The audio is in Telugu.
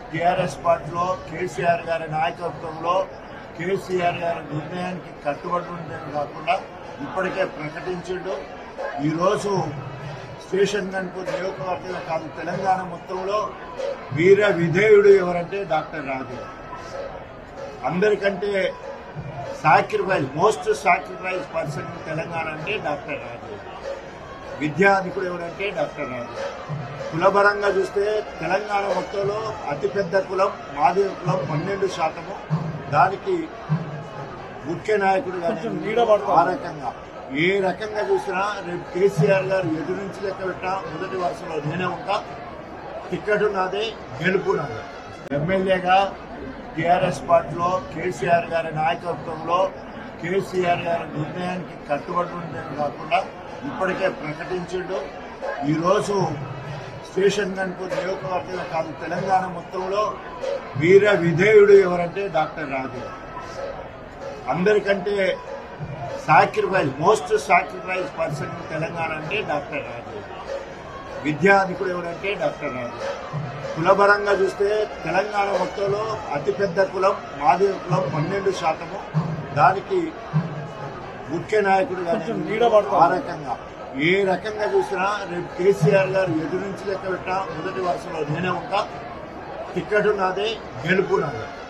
టిఆర్ఎస్ పార్టీలో కేసీఆర్ గారి నాయకత్వంలో కేసీఆర్ గారి నిర్ణయానికి కట్టుబడి ఉండేది కాకుండా ఇప్పటికే ప్రకటించిండు ఈరోజు స్టేషన్ గన్పూర్ నియోజకవర్గంలో కాదు తెలంగాణ మొత్తంలో వీర విధేయుడు ఎవరంటే డాక్టర్ రాజు అందరికంటే sacrifice most sacrifice person Telangana అంటే డాక్టర్ రాజు విద్యాధికుడు ఎవరంటే డాక్టర్ రాజు కులపరంగా చూస్తే తెలంగాణ మొత్తంలో అతిపెద్ద కులం మాదిగ కులం పన్నెండు శాతము దానికి ముఖ్య నాయకుడు కొంచెం నీడ పడతాం. ఆ రకంగా ఏ రకంగా చూసినా రేపు కేసీఆర్ గారు ఎదురు నుంచి లెక్క పెట్టినా మొదటి వరుసలో నేనే ఉంటా టికెట్ నాదే గెలుపు నాదే ఎమ్మెల్యేగా టిఆర్ఎస్ పార్టీలో కేసీఆర్ గారి నాయకత్వంలో కేసీఆర్ గారి నిర్ణయానికి కట్టుబడి ఉండేది కాకుండా ఇప్పటికే ప్రకటించిండు ఈరోజు స్టేషన్ గన్పూర్ నియోజకవర్గంలో కాదు తెలంగాణ మొత్తంలో వీర విధేయుడు ఎవరంటే డాక్టర్ రాజు అందరికంటే sacrifice most sacrifice person Telangana అంటే డాక్టర్ రాజు విద్యాధికుడు ఎవరంటే డాక్టర్ రాజు కులపరంగా చూస్తే తెలంగాణ మొత్తంలో అతిపెద్ద కులం మాదిగ కులం పన్నెండు శాతము దానికి ముఖ్య నాయకుడు కొంచెం నీడ పడతాం. ఆ రకంగా ఏ రకంగా చూసినా రేపు కేసీఆర్ గారు ఎదురు నుంచి లెక్క పెట్టినా మొదటి వరుసలో నేనే ఉంటా టికెట్ నాదే గెలుపు నాదే